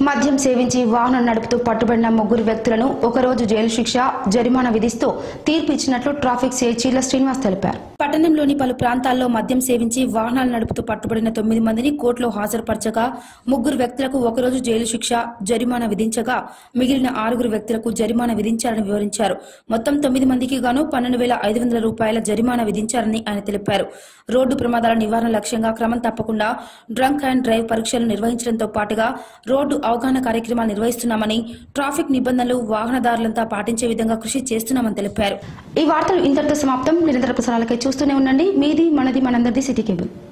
మద్యం సేవించి వాహనం నడుపుతూ పట్టుబడిన ముగ్గురు వ్యక్తులను ఒకరోజు జైలు శిక్ష జరిమానా విధిస్తూ తీర్పు ఇచ్చినట్లు ట్రాఫిక్ సిఐ చీల శ్రీనివాస్ తెలిపారు పట్టణంలోని పలు ప్రాంతాల్లో మద్యం సేవించి వాహనాలు నడుపుతూ పట్టుబడిన తొమ్మిది మందిని కోర్టులో హాజరుపరచగా ముగ్గురు వ్యక్తులకు ఒకరోజు జైలు శిక్ష జరిమానా విధించగా మిగిలిన ఆరుగురు వ్యక్తులకు జరిమానా విధించారని వివరించారు మొత్తం తొమ్మిది మందికి గాను పన్నెండు వేల ఐదు వందల రూపాయల జరిమానా విధించారని ఆయన తెలిపారు రోడ్డు ప్రమాదాల నివారణ లక్ష్యంగా క్రమం తప్పకుండా డ్రంక్ అండ్ డ్రైవ్ పరీక్షలు నిర్వహించడంతో పాటుగా రోడ్డు అవగాహన కార్యక్రమాలు నిర్వహిస్తున్నామని ట్రాఫిక్ నిబంధనలు వాహనదారులంతా పాటించే విధంగా కృషి చేస్తున్నామని తెలిపారు ఈ వార్తలు ఇంతటితో సమాప్తం నిరంతర ప్రసారాలకై చూస్తూనే ఉండండి మీది మనది మనందరిది సిటీ కేబుల్